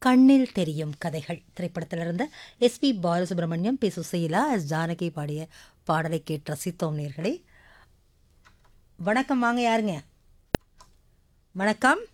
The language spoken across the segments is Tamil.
கண்ணில் தெரியும் கதைகள் திரைப்படத்திலிருந்து S P Balasubrahmanyam P Susheela S Janaki பாடிய பாடலை கேட்டு ரசித்தோம் நேர்களே வணக்கம் வாங்க யாருங்க வணக்கம்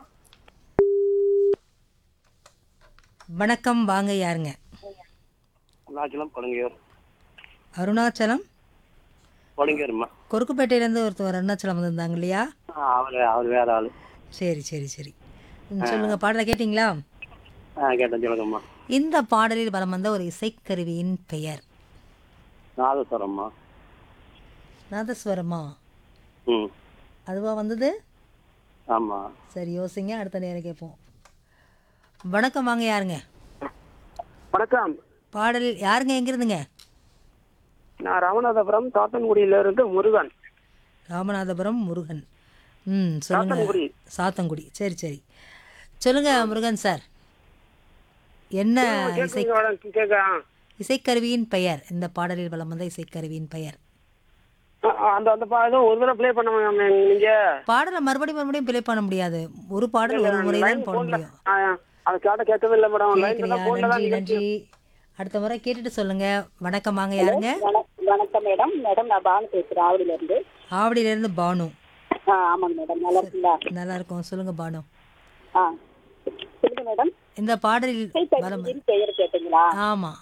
வணக்கம் வாங்க யாருங்க அருணாச்சலம் கொலங்கையூர் அருணாச்சலம் கொலங்கையூர்மா கொருக்குப்பேட்டையிலேருந்து ஒருத்தர் அருணாச்சலம் வந்திருந்தாங்க இல்லையா அவர் அவர் வேற ஆள் சரி சரி சரி ம், சொல்லுங்க பாடலை கேட்டிங்களா ஆ கேட்டேன் சொல்லுங்கம்மா இந்த பாடலில் வலம் வந்த ஒரு இசைக்கருவியின் பெயர் நாதஸ்வரம்மா நாதஸ்வரமா ம் அதுவா வந்தது ஆமாம் சரி யோசிங்க அடுத்த நேரம் கேட்போம் வணக்கம் வாங்க யாருங்க வணக்கம் பாடல் யாருங்க எங்கிருந்துங்க நான் ராமநாதபுரம் தாத்தன்குடியிலிருந்து முருகன் ராமநாதபுரம் முருகன் ம் சொல்லுங்க சாத்தன்குடி. சாத்தங்குடி சரி சரி சொல்லுங்க முருகன் சார் என்ன இசை கேட்குறீங்க மேடம் கேட்க இசைக்கருவியின் பெயர் இந்த பாடலில் வலம் வந்த இசைக்கருவியின் பெயர் அந்த அந்த பா ஏதோ ஒரு தடவை ப்ளே பண்ண மேம் நீங்க பாடலை மறுபடியும் மறுபடியும் ப்ளே பண்ண முடியாது ஒரு பாடல் ஒரு முறை தான் போட முடியும் ஆ, அது கேட்ட கேட்கவே இல்லை மேடம் லைன் கேட்குறியா ஃபோன்ல தான் நன்றி நிகழ்ச்சி நன்றி அடுத்த முறை கேட்டுட்டு சொல்லுங்க வணக்கம் வாங்க யாருங்க வணக்கம் வணக்கம் மேடம் மேடம் நான் பானு பேசுறேன் ஆவடியில இருந்து ஆவடியிலேருந்து பானு ஆ ஆமாங்க மேடம் நல்லா இருக்குங்களா நல்லா இருக்கும் சொல்லுங்க பானு ஆ சொல்லுங்க மேடம் இந்த பாடலில் வலம் இசைக்கருவியின் பெயர் கேட்டீங்களா ஆமாம்